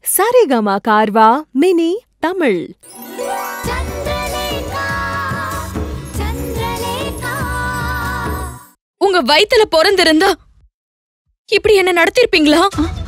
Saregama Carvaan mini Tamil Chandralekha Chandralekha உங்க வயித்துல பிறந்திருந்தா இப்படி என்ன நடத்திருப்பீங்களா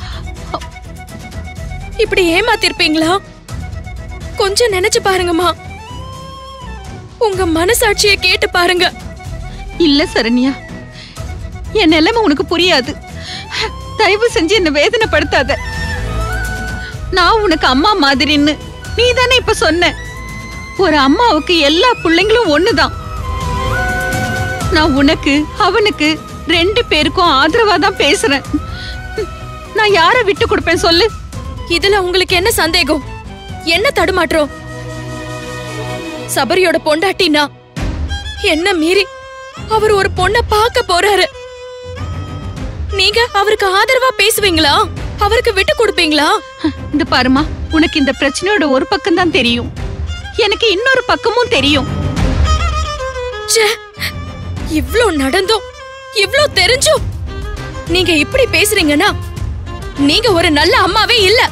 இப்படி ஏமாத்திருப்பீங்களா கொஞ்சம் நினைச்சு பாருங்கம்மா உங்க மனசாட்சிய கேட்டு பாருங்க இல்ல சரண்யா என் நிலைமை உனக்கு புரியாது தயவு செஞ்சு என்ன வேதனைப்படுத்தாத நான் உனக்கு அம்மா மாதிரின்னு நீ தானே இப்ப சொன்ன ஒரு அம்மாவுக்கு எல்லா பிள்ளைங்களும் ஒண்ணுதான் நான் உனக்கு அவனுக்கு ரெண்டு பேருக்கும் ஆதரவா தான் பேசுறேன் நான் யார விட்டு கொடுப்பேன் சொல்லு இதுல உங்களுக்கு என்ன சந்தேகம் என்ன தடுமாற்றம் சபரியோட பொண்டாட்டினா என்ன மீறி அவர் ஒரு பொண்ண பார்க்க போறாரு நீங்க அவருக்கு ஆதரவா பேசுவீங்களா அவருக்கு விட்டு கொடுப்பீங்களா இந்த பாருமா உனக்கு இந்த பிரச்சனையோட ஒரு பக்கம் தான் தெரியும் எனக்கு இன்னொரு பக்கமும் தெரியும் ச்சே இவ்ளோ நடந்தும் இவ்ளோ தெரிஞ்சும் நீங்க இப்படி பேசுறீங்கன்னா நீங்க ஒரு நல்ல அம்மாவே இல்ல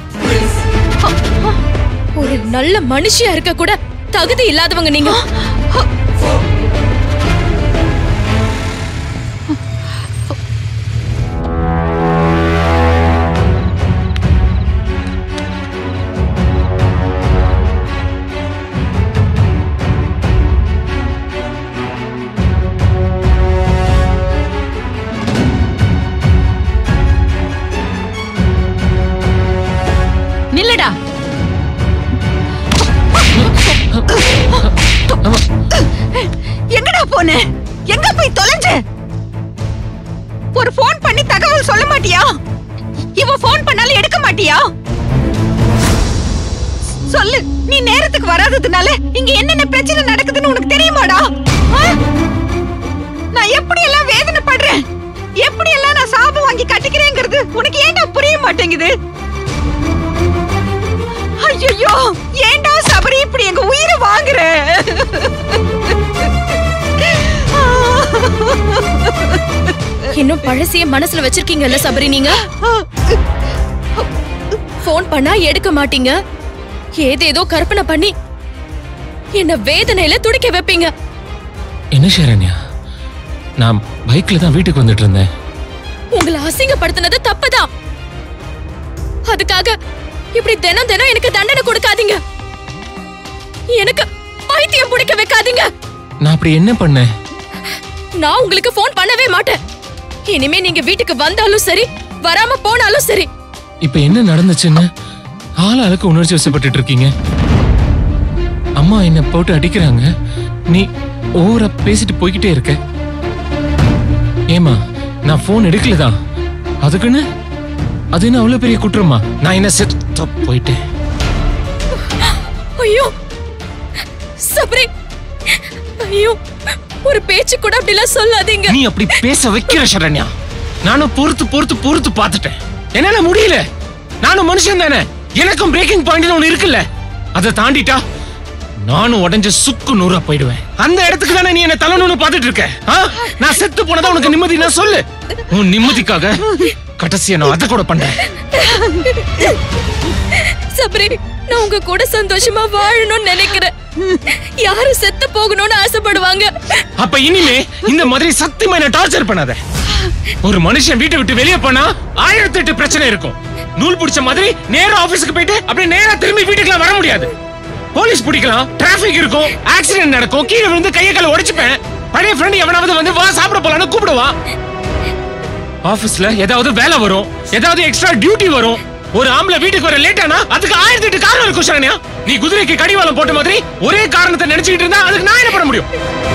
ஒரு நல்ல மனுஷியா இருக்க கூட தகுதி இல்லாதவங்க நீங்க நில்லடா எங்கடா போன எங்க போய் தொலைஞ்ச ஒரு ஃபோன் பண்ணி தகவல் சொல்ல மாட்டியா இவ ஃபோன் பண்ணாலும் எடுக்க மாட்டியா சொல்லு நீ நேரத்துக்கு வராததுனால இங்க என்னென்ன பிரச்சனை நடக்குதுன்னு உனக்கு தெரியுமாடா ஆ? நான் எப்படி எல்லாம் வேதனைப்படுறேன் எப்படி எல்லாம் நான் சாபம் வாங்கி கட்டிக்கிறேங்கிறது உனக்கு ஏன்டா புரிய மாட்டேங்குது ஐயோ ஏன்டா சபரி இப்படி எங்க உயிரை வாங்குற இன்னும் பழசைய மனசுல வச்சிருக்கீங்கல்ல சபரி நீங்க ஃபோன் பண்ணா எடுக்க மாட்டீங்க ஏதேதோ கற்பனை பண்ணி என்ன வேதனையில துடிக்க வைப்பீங்க என்ன சரண்யா நான் பைக்ல தான் வீட்டுக்கு வந்துட்டு இருந்தேன் உங்களை அசிங்கப்படுத்தினது தப்புதான் அதுக்காக இப்படி தினம் தினம் எனக்கு தண்டனை கொடுக்காதீங்க எனக்கு பைத்தியம் பிடிக்க வைக்காதீங்க நான் அப்படி என்ன பண்ணேன் நான் உங்களுக்கு ஃபோன் பண்ணவே மாட்டேன் இனிமே நீங்க வீட்டுக்கு வந்தாலும் சரி வராம போனாலும் சரி இப்ப என்ன நடந்துச்சுன்னு ஆள் ஆளுக்கு உணர்ச்சி வசப்பட்டுட்டு இருக்கீங்க அம்மா என்ன போட்டு அடிக்கிறாங்க நீ ஓவரா பேசிட்டு போய்கிட்டே இருக்க ஏமா நான் போன் எடுக்கலதான் அதுக்குன்னு அது என்ன அவ்வளவு பெரிய குற்றமா நான் என்ன செத்து போயிட்டேன் ஐயோ சபரி ஐயோ ஒரு பேச்சு கூட அப்படிலாம் சொல்லாதீங்க நீ அப்படி பேச வைக்கிற சரண்யா நானும் பொறுத்து பொறுத்து பொறுத்து பார்த்துட்டேன் என்னால முடியல நானும் மனுஷன் தானே எனக்கும் பிரேக்கிங் பாயிண்ட் ஒண்ணு இருக்குல்ல அதை தாண்டிட்டா நானும் உடஞ்ச சுக்கு நூறா போயிடுவேன் அந்த இடத்துக்கு தானே நீ என்ன தலணும்னு பார்த்துட்டு இருக்க ஆ? நான் செத்து போனதா உனக்கு நிம்மதி நான் சொல்லு உன் நிம்மதிக்காக கடைசியா நான் அதை கூட பண்றேன் சபரி நான் உங்க கூட சந்தோஷமா வாழணும்னு நினைக்கிறேன் யாரும் செத்து போகணும்னு ஆசைப்படுவாங்க அப்ப இனிமே இந்த மாதிரி சத்தியமா என்ன டார்ச்சர் பண்ணாத ஒரு மனுஷன் வீட்டை விட்டு வெளியே போனா ஆயிரத்தி எட்டு பிரச்சனை இருக்கும் நூல் பிடிச்ச மாதிரி நேரா ஆபீஸ்க்கு போயிட்டு அப்படியே நேரா திரும்பி வீட்டுக்குலாம் வர முடியாது போலீஸ் பிடிக்கலாம் டிராபிக் இருக்கும் ஆக்சிடென்ட் நடக்கும் கீழே விழுந்து கையை கால உடைச்சுப்பேன் பழைய ஃப்ரெண்ட் எவனாவது வந்து வா சாப்பிட போலான்னு கூப்பிடுவான் ஆபீஸ்ல ஏதாவது வேலை வரும் ஏதாவது எக்ஸ்ட்ரா டியூட்டி வரும் ஒரு ஆம்பளை வீட்டுக்கு வர லேட் ஆனா அதுக்கு ஆயிரத்தி எட்டு காரணம் இருக்கும் சரண்யா நீ குதிரைக்கு கடிவாளம் போட்ட மாதிரி ஒரே காரணத்தை நினைச்சுக்கிட்டு இருந்தா அதுக்கு நான் என்ன பண்ண முடியும்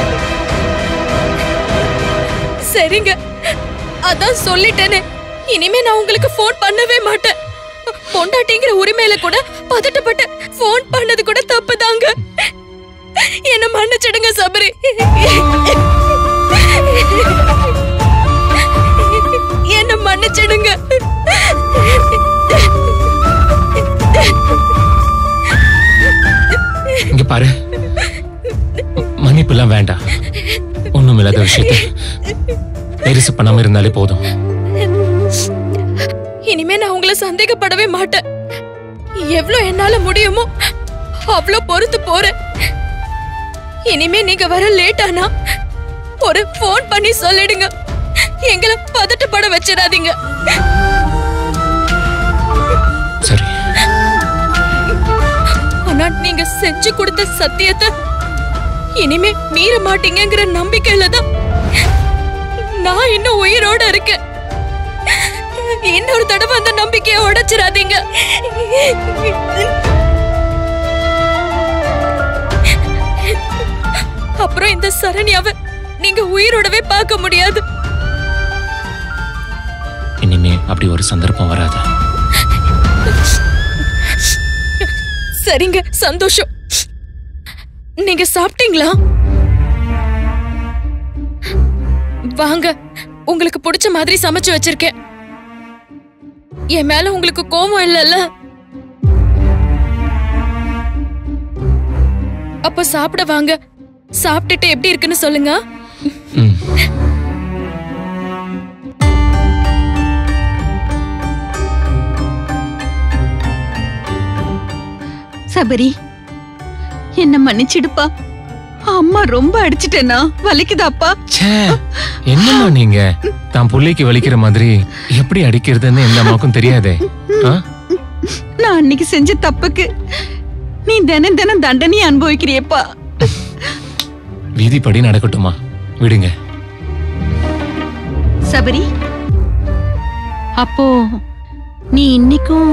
சரிங்க அதான் சொல்லிட்டேனே இனிமே நான் உங்களுக்கு ஃபோன் பண்ணவே மாட்டேன் பொண்டாட்டிங்கிற உரிமையில கூட பதட்டப்பட்டு ஃபோன் பண்ணது கூட தப்புதாங்க என்ன மன்னிச்சிடுங்க சபரி என்ன மன்னிச்சிடுங்க இங்க பாரு மன்னிப்பு எல்லாம் வேண்டாம் ஒண்ணும் இல்லாத விஷயத்த பெருசு பண்ணாம இருந்தாலே போதும் இனிமே நான் உங்களை சந்தேகப்படவே மாட்டேன் எவ்ளோ என்னால முடியுமோ அவ்ளோ பொறுத்து போறேன் இனிமே நீங்க வர லேட் ஆனா ஒரு ஃபோன் பண்ணி சொல்லிடுங்க எங்களை பதட்டப்பட வச்சிடாதீங்க சரி ஆனா நீங்க செஞ்சு கொடுத்த சத்தியத்தை இனிமே மீற மாட்டீங்கங்கிற நம்பிக்கையில தான் நான் இன்னும் உயிரோட இருக்கேன் இன்னொரு தடவை அந்த நம்பிக்கையை உடைச்சிடாதீங்க அப்புறம் இந்த சரண்யாவை நீங்க உயிரோடவே பார்க்க முடியாது இனிமே அப்படி ஒரு சந்தர்ப்பம் வராது சரிங்க சந்தோஷம் நீங்க சாப்பிட்டீங்களா வாங்க உங்களுக்கு பிடிச்ச மாதிரி சமைச்சு வச்சிருக்கேன் என் மேல உங்களுக்கு கோபம் இல்லைல்ல அப்ப சாப்பிட வாங்க சாப்பிட்டுட்டு எப்படி இருக்குன்னு சொல்லுங்க ம் சபரி என்ன மன்னிச்சிடுப்பா அம்மா ரொம்ப அடிச்சிட்டேனா வலிக்குதாப்பா ச்சே என்னம்மா நீங்க தான் புள்ளைக்கு வலிக்கிற மாதிரி எப்படி அடிக்கிறதுன்னு எந்த அம்மாவுக்கும் தெரியாதே ஆ? நான் அன்னைக்கு செஞ்ச தப்புக்கு நீ தினம் தினம் தண்டனையை அனுபவிக்கிறியப்பா விதிப்படி நடக்கட்டுமா விடுங்க சபரி அப்போ நீ இன்னைக்கும்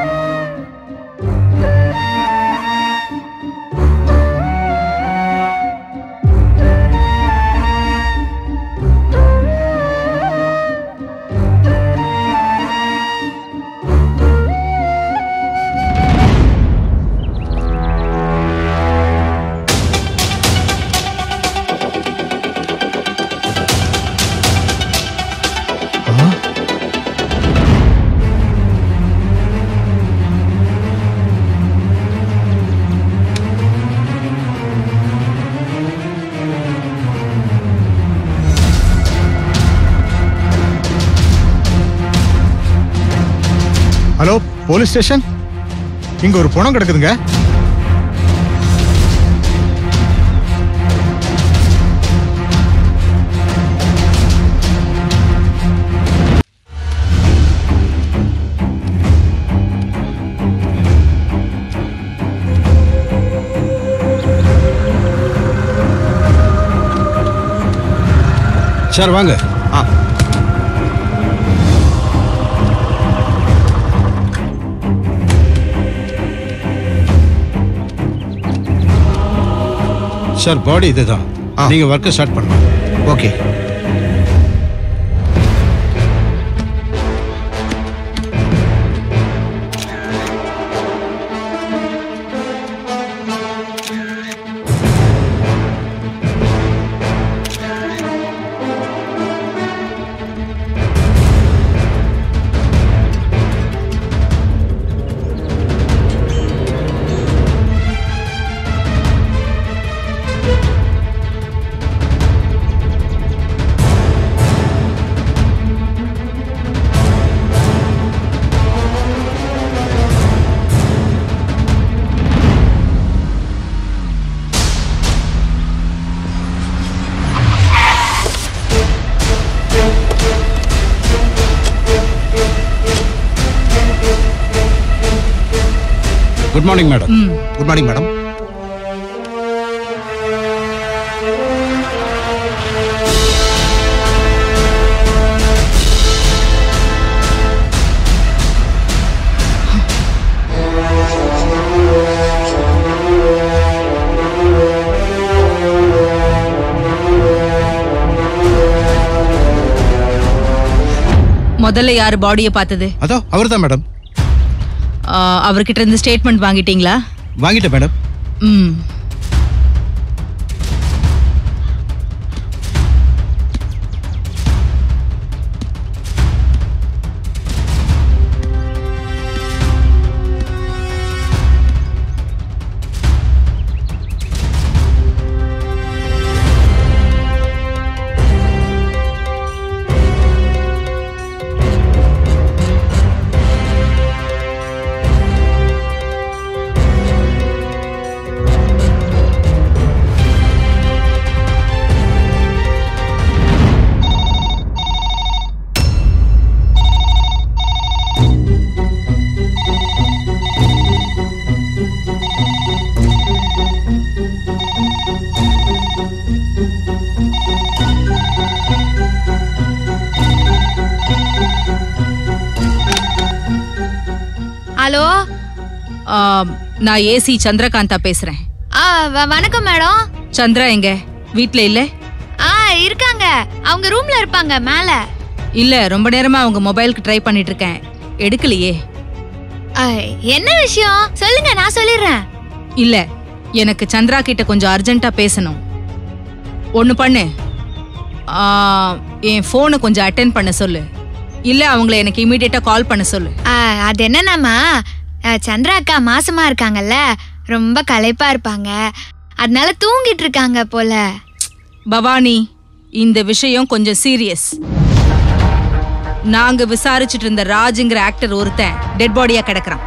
ஹலோ போலீஸ் ஸ்டேஷன் இங்க ஒரு பணம் கிடக்குதுங்க சார் வாங்க ஆ சார் பாடி இதுதான் ஆ. நீங்க ஒர்க்கை ஸ்டார்ட் பண்ணலாம் okay good morning madam good morning madam முதல்ல யாரு பாடியை பார்த்தது அதோ அவர்தான் மேடம் ஆ, அவர்கிட்ட இருந்து ஸ்டேட்மெண்ட் வாங்கிட்டீங்களா வாங்கிட்டேன் மேடம் ம் ஹலோ ஆ, நான் ஏசி சந்திரகாந்தா பேசுறேன் ஆ வ- வணக்கம் மேடம் சந்திரா எங்க வீட்ல இல்ல ஆ இருக்காங்க அவங்க ரூம்ல இருப்பாங்க மேல இல்ல ரொம்ப நேரமா அவங்க மொபைலுக்கு ட்ரை பண்ணிட்டு இருக்கேன் எடுக்கலையே ஆ, என்ன விஷயம் சொல்லுங்க நான் சொல்லிடுறேன் இல்ல எனக்கு சந்திரா கிட்ட கொஞ்சம் அர்ஜென்ட்டா பேசணும் ஒன்னு பண்ணு ஆ, என் ஃபோனை கொஞ்சம் அட்டென்ட் பண்ண சொல்லு இல்ல அவங்கள எனக்கு இமீடியட்டா கால் பண்ண சொல்லு ஆ, அது என்னன்னாமா ஆ, சந்திரா அக்கா மாசமா இருக்காங்கல்ல ரொம்ப களைப்பா இருப்பாங்க அதனால தூங்கிட்டு இருக்காங்க போல பவானி இந்த விஷயம் கொஞ்சம் சீரியஸ் நாங்க விசாரிச்சுட்டு இருந்த ராஜுங்கிற ஆக்டர் ஒருத்தன் டெட் பாடியா கிடக்குறான்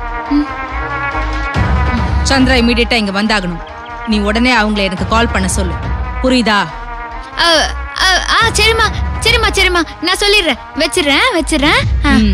சந்திரா இமீடியட்டா இங்க வந்தாகணும் நீ உடனே அவங்கள எனக்கு கால் பண்ண சொல்லு புரியுதா ஆ, ஆ, ஆ சரிம்மா சரிம்மா சரிம்மா நான் சொல்லிடுறேன் வச்சிடுறேன் வச்சிடுறேன் ஆ. ம்.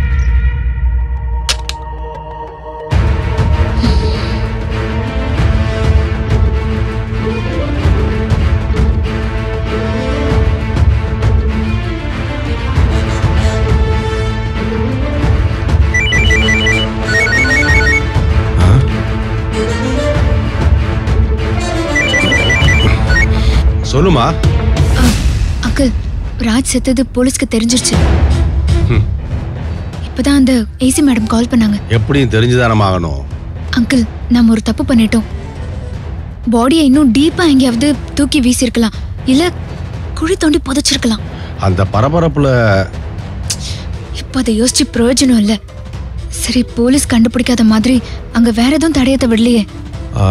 சொல்லுமா அங்கிள் ராஜ் செத்தது போலீஸ்க்கு தெரிஞ்சிருச்சு இப்பதான் அந்த ஏசி மேடம் கால் பண்ணாங்க எப்படியும் தெரிஞ்சுதானமா ஆகணும் அங்கிள் நாம ஒரு தப்பு பண்ணிட்டோம் பாடியை இன்னும் டீப்பா எங்கேயாவது தூக்கி வீசியிருக்கலாம் இல்ல குழி தோண்டி புதைச்சிருக்கலாம் அந்த பரபரப்புல இப்போ அதை யோசிச்சு பிரயோஜனம் இல்ல சரி போலீஸ் கண்டுபிடிக்காத மாதிரி அங்க வேற எதுவும் தடயத்தை விடலையே ஆ,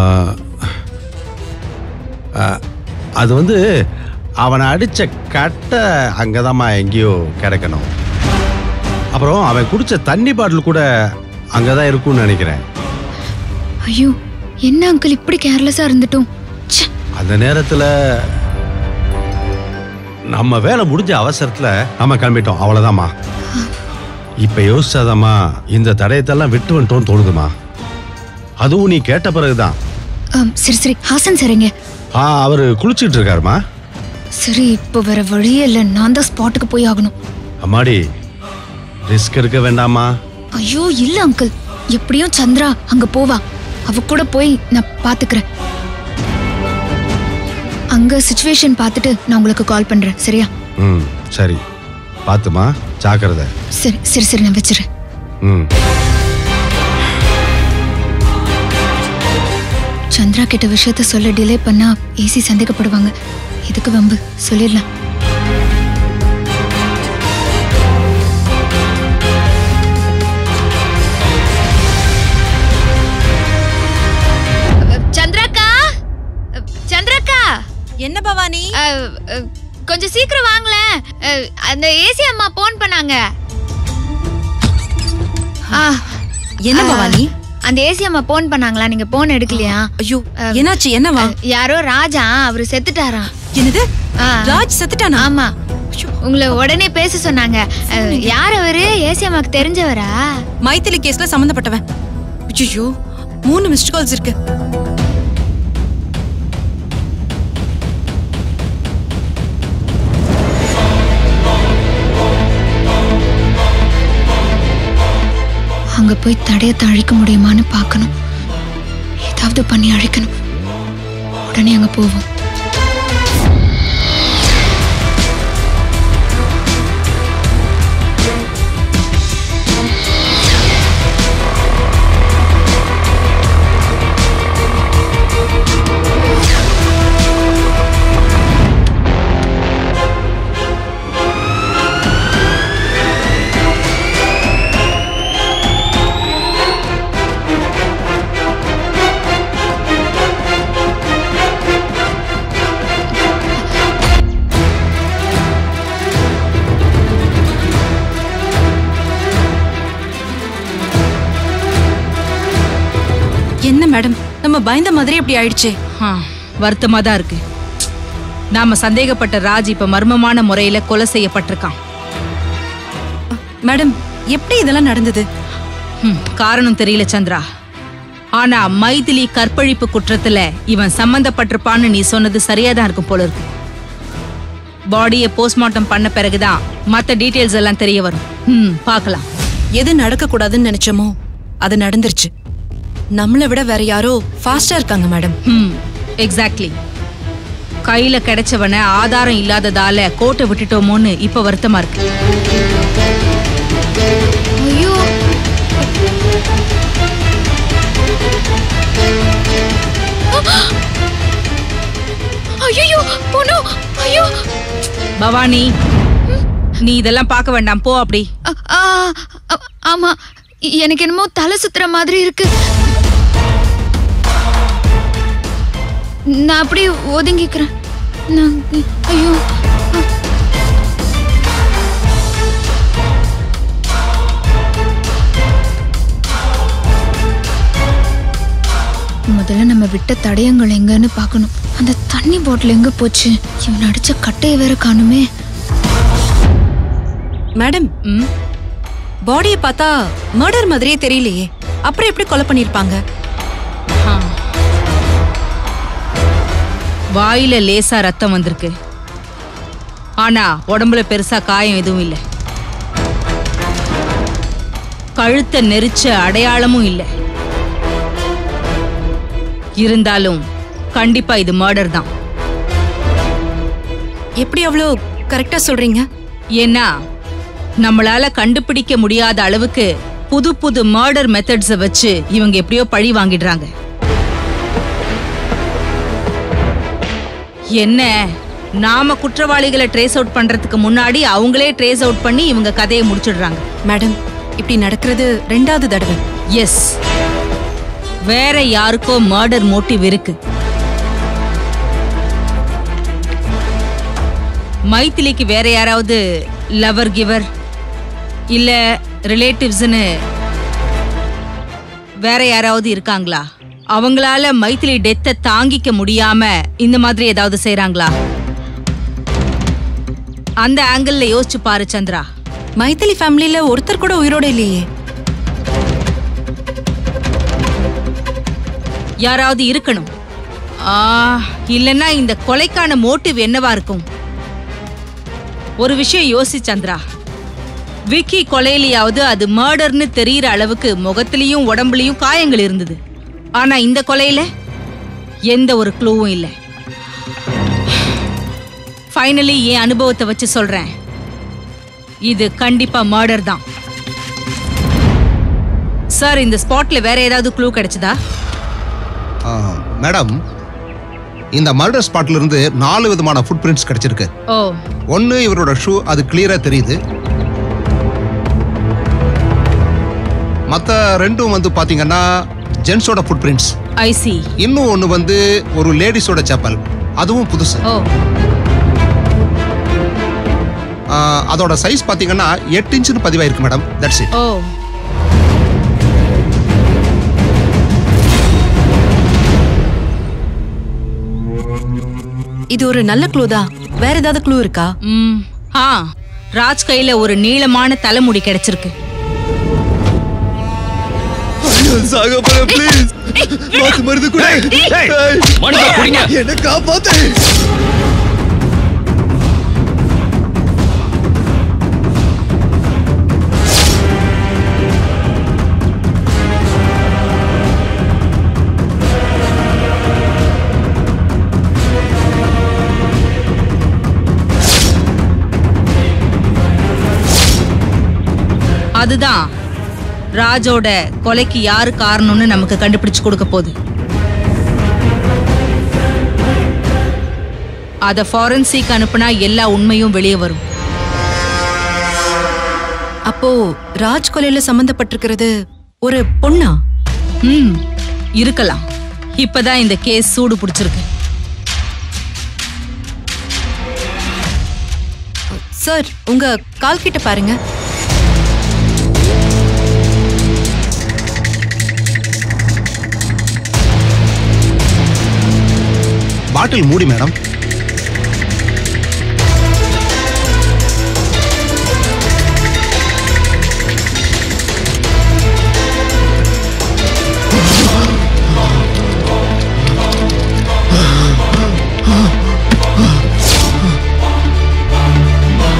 ஆ, அது வந்து அவனை அடிச்ச கட்டை அங்கதாம்மா எங்கேயோ கிடைக்கணும் அப்புறம் அவன் குடிச்ச தண்ணி பாட்டில் கூட அங்கதான் இருக்கும்னு நினைக்கிறேன் ஐயோ என்ன அங்கிள் இப்படி கேர்லெஸ்ஸா இருந்துட்டோம் ச்சே, அந்த நேரத்துல நம்ம வேலை முடிஞ்ச அவசரத்துல நம்ம கிளம்பிட்டோம் அவ்வளவுதாம்மா இப்ப யோசிச்சாதாம்மா இந்த தடயத்தெல்லாம் விட்டு வந்துட்டோம்னு தோணுதுமா அதுவும் நீ கேட்ட பிறகுதான் ஆம், சரி சரி ஹாசன் சரிங்க ஆ அவரு குளிச்சிட்டு இருக்காருமா சரி இப்போ வேற வழியே இல்ல நான் தான் ஸ்பாட்டுக்கு போய் ஆகணும் அம்மாடி ரிஸ்க் எடுக்க வேண்டாமா ஐயோ இல்ல அங்கிள் எப்படியும் சந்திரா அங்க போவா அவ கூட போய் நான் பாத்துக்கிறேன் அங்க சுச்சுவேஷன் பார்த்துட்டு நான் உங்களுக்கு கால் பண்றேன் சரியா ம் சரி பார்த்துமா ஜாக்கிரதை சரி சரி சரி நான் வச்சிடுறேன் ம் சந்திரா கிட்ட விஷயத்த சொல்ல டிலே பண்ணா ஏசி சந்தேகப்படுவாங்க இதுக்கு வம்பு சொல்லிடலாம் சந்திராக்கா சந்திராக்கா என்ன பவானி அஹ், அஹ், கொஞ்சம் சீக்கிரம் வாங்களேன் அஹ், அந்த ஏசி அம்மா போன் பண்ணாங்க ஆ, என்ன ஆ, பவானி அந்த ஏசி அம்மா போன் பண்ணாங்களா நீங்க போன் எடுக்கலையா ஐயோ என்னாச்சு என்னவா அஹ், யாரோ ராஜா அவரு செத்துட்டாராம் என்னது ஆ. ராஜ் செத்துட்டானா ஆமா உங்களை உடனே பேச சொன்னாங்க அஹ், யார் அவரு ஏசி அம்மாக்கு தெரிஞ்சவரா மைத்திலி கேஸ்ல சம்பந்தப்பட்டவன் ஐயோ மூணு மிஸ்ட் கால்ஸ் இருக்கு அங்க போய் தடயத்தை அழிக்க முடியுமான்னு பார்க்கணும் ஏதாவது பண்ணி அழிக்கணும் உடனே அங்க போவோம் என்ன மேடம் நம்ம பயந்த மாதிரி அப்படி ஆயிடுச்சே ஆ, வருத்தமா தான் இருக்கு நாம சந்தேகப்பட்ட ராஜ் இப்ப மர்மமான முறையில கொலை செய்யப்பட்டிருக்கான் மேடம் எப்படி இதெல்லாம் நடந்தது ஹம், காரணம் தெரியல சந்திரா ஆனா மைதிலி கற்பழிப்பு குற்றத்துல இவன் சம்பந்தப்பட்டிருப்பான்னு நீ சொன்னது சரியா தான் இருக்கும் போல இருக்கு பாடியை போஸ்ட்மார்ட்டம் பண்ண பிறகுதான் மத்த டீடைல்ஸ் எல்லாம் தெரிய வரும் ம் பார்க்கலாம் எது நடக்க கூடாதுன்னு நினைச்சோமோ அது நடந்துருச்சு நம்மளை விட வேற யாரோ ஃபாஸ்டா இருக்காங்க மேடம் ம் எக்ஸாக்ட்லி கையில கிடைச்சவன ஆதாரம் இல்லாததால கோட்டை விட்டுட்டோமோன்னு இப்ப வருத்தமா இருக்கு ஐயோ ஐயோ பொண்ணு ஐயோ பவானி நீ இதெல்லாம் பார்க்க வேண்டாம் போ அப்படி அ, ஆ, அ, ஆமா எனக்கு என்னமோ தலை சுத்துற மாதிரி இருக்கு நான் அப்படியே ஒதுங்கிக்கிறேன் நான் ஐயோ முதல்ல நம்ம விட்ட தடயங்கள் எங்கன்னு பார்க்கணும் அந்த தண்ணி பாட்டில் எங்க போச்சு இவன் அடிச்ச கட்டையை வேற காணுமே மேடம் ம் பாடியை பார்த்தா மர்டர் மாதிரியே தெரியலையே அப்புறம் எப்படி கொலை பண்ணிருப்பாங்க ஆ. வாயில லேசா ரத்தம் வந்திருக்கு ஆனா உடம்புல பெருசா காயம் எதுவும் இல்ல கழுத்தை நெரிச்ச அடையாளமும் இல்ல இருந்தாலும் கண்டிப்பா இது மர்டர் தான் எப்படி அவ்வளோ கரெக்டா சொல்றீங்க ஏன்னா நம்மளால கண்டுபிடிக்க முடியாத அளவுக்கு புது புது மர்டர் மெத்தட்ஸ வச்சு இவங்க எப்படியோ பழி வாங்கிடுறாங்க என்ன நாம குற்றவாளிகளை ட்ரேஸ் அவுட் பண்றதுக்கு முன்னாடி அவங்களே ட்ரேஸ் அவுட் பண்ணி இவங்க கதையை முடிச்சிடுறாங்க மேடம் இப்படி நடக்கிறது ரெண்டாவது தடவை எஸ் வேற யாருக்கோ மர்டர் மோட்டிவ் இருக்கு மைத்திலிக்கு வேற யாராவது லவர் கிவர் இல்ல ரிலேட்டிவ்ஸ்னு வேற யாராவது இருக்காங்களா அவங்களால மைத்திலி டெத்தை தாங்கிக்க முடியாம இந்த மாதிரி ஏதாவது செய்றாங்களா அந்த ஆங்கிள் யோசிச்சு பாரு சந்திரா மைத்திலி ஃபேமிலியில ஒருத்தர் கூட உயிரோட இல்லையே யாராவது இருக்கணும் ஆ இல்லைன்னா இந்த கொலைக்கான மோட்டிவ் என்னவா இருக்கும் ஒரு விஷயம் யோசி சந்திரா விக்கி கொலையிலயாவது அது மர்டர்னு தெரியற அளவுக்கு முகத்திலையும் உடம்புலயும் காயங்கள் இருந்தது ஆனா இந்த கொலையில எந்த ஒரு க்ளூவும் இல்லை ஃபைனலி என் அனுபவத்தை வச்சு சொல்றேன் இது கண்டிப்பா மர்டர் தான் சார் இந்த ஸ்பாட்ல வேற ஏதாவது க்ளூ கிடைச்சதா ஆ, மேடம் இந்த மர்டர் ஸ்பாட்ல இருந்து நாலு விதமான ஃபுட் பிரிண்ட்ஸ் கிடைச்சிருக்கு ஓ ஒன்னு இவரோட ஷூ அது கிளியரா தெரியுது மத்த ரெண்டும் வந்து பாத்தீங்கன்னா ஜென்ஸோட ஃபுட் பிரிண்ட்ஸ் ஐ சி இன்னும் ஒன்னு வந்து ஒரு லேடிஸோட செப்பல் அதுவும் புதுசு ஓ ஆ, அதோட சைஸ் பாத்தீங்கன்னா எட்டு இன்ச்சுன்னு பதிவாயிருக்கு மேடம் தட்ஸ் இட் ஓ இது ஒரு நல்ல க்ளூ தான் வேற ஏதாவது க்ளூ இருக்கா ம் ஆ ராஜ் கையில ஒரு நீளமான தலைமுடி கிடைச்சிருக்கு சாக போற ப்ளீஸ் மாத்து மருந்து கூட மனுஷா குடிங்க என்ன காப்பாத்து அதுதான் ராஜோட கொலைக்கு யாரு காரணம்னு நமக்கு கண்டுபிடிச்சு கொடுக்க போகுது அத ஃபாரன்சிக் அனுப்புனா எல்லா உண்மையும் வெளியே வரும் அப்போ ராஜ் கொலையில சம்பந்தப்பட்டிருக்கிறது ஒரு பொண்ணா ம் இருக்கலாம் இப்பதான் இந்த கேஸ் சூடு பிடிச்சிருக்கு சார் உங்க கால் கிட்ட பாருங்க பாட்டில் மூடி madam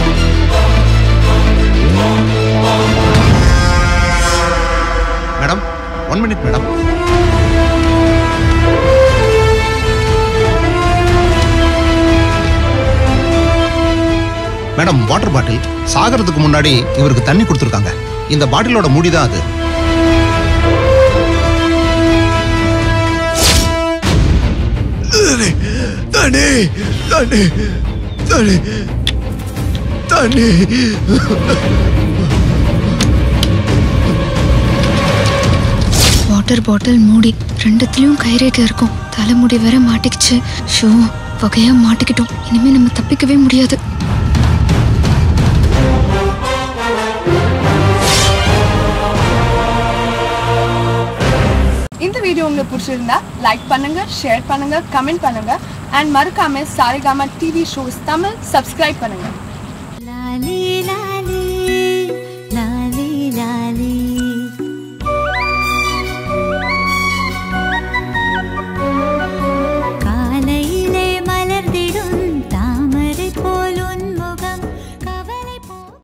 madam one minute madam madam water bottle சாகிறதுக்கு முன்னாடி இவருக்கு தண்ணி கொடுத்துருக்காங்க இந்த பாட்டிலோட மூடி தான் அது தண்ணி தண்ணி தண்ணி தண்ணி வாட்டர் பாட்டில் மூடி ரெண்டுத்துலயும் கைரேகை இருக்கும் தலைமுடி வேற மாட்டிக்கிச்சு ஷோ வகையா மாட்டிக்கிட்டோம் இனிமே நம்ம தப்பிக்கவே முடியாது இந்த வீடியோ உங்களுக்கு பிடிச்சிருந்தா லைக் பண்ணுங்க ஷேர் பண்ணுங்க கமெண்ட் பண்ணுங்க அண்ட் மறக்காம Saregama TV shows Tamil subscribe பண்ணுங்க லாலே